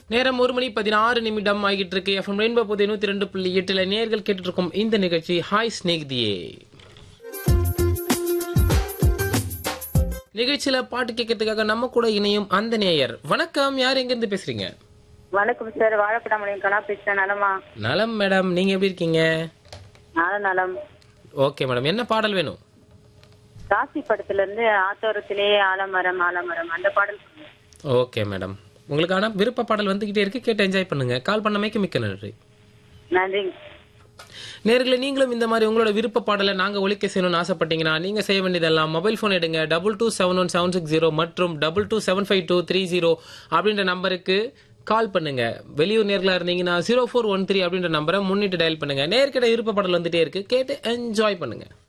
நேரம் ஒரு மணி பதினாறு நிமிடம் ஆகிட்டு இருக்கு எஃப்எம் ரெயின்போ புதிய நூத்தி ரெண்டு புள்ளி எட்டுல நேர்கள் கேட்டுட்டு இருக்கும் இந்த நிகழ்ச்சி ஹாய் ஸ்நேகிதியே நிகழ்ச்சியில பாட்டு கேட்கறதுக்காக நம்ம கூட இணையும் அந்த நேயர் வணக்கம் யார் எங்க இருந்து பேசுறீங்க வணக்கம் சார் வாழைப்படாமலையும் கலா பேசுறேன் நலமா நலம் மேடம் நீங்க எப்படி இருக்கீங்க நானும் நலம் ஓகே மேடம் என்ன பாடல் வேணும் ராசி படத்துல இருந்து ஆத்தோரத்திலே ஆலமரம் ஆலமரம் அந்த பாடல் சொல்லுங்க. ஓகே மேடம் உங்களுக்கான விருப்ப பாடல் வந்துகிட்டே இருக்கு கேட்டு என்ஜாய் பண்ணுங்க கால் பண்ணமைக்கு மிக்க நன்றி நன்றி நேர்களை நீங்களும் இந்த மாதிரி உங்களோட விருப்ப பாடலை நாங்க ஒழிக்க செய்யணும்னு ஆசைப்பட்டீங்கன்னா நீங்க செய்ய வேண்டியதெல்லாம் மொபைல் போன் எடுங்க double two seven one seven six zero மற்றும் double two seven five two three zero அப்படின்ற நம்பருக்கு கால் பண்ணுங்க வெளியூர் நேர்களா இருந்தீங்கன்னா ஜீரோ ஃபோர் ஒன் த்ரீ அப்படின்ற நம்பரை முன்னிட்டு டயல் பண்ணுங்க நேர்கிட்ட விருப்ப பாடல் வந்துட்டே இருக்கு கேட்டு என்ஜாய் பண்ணுங்க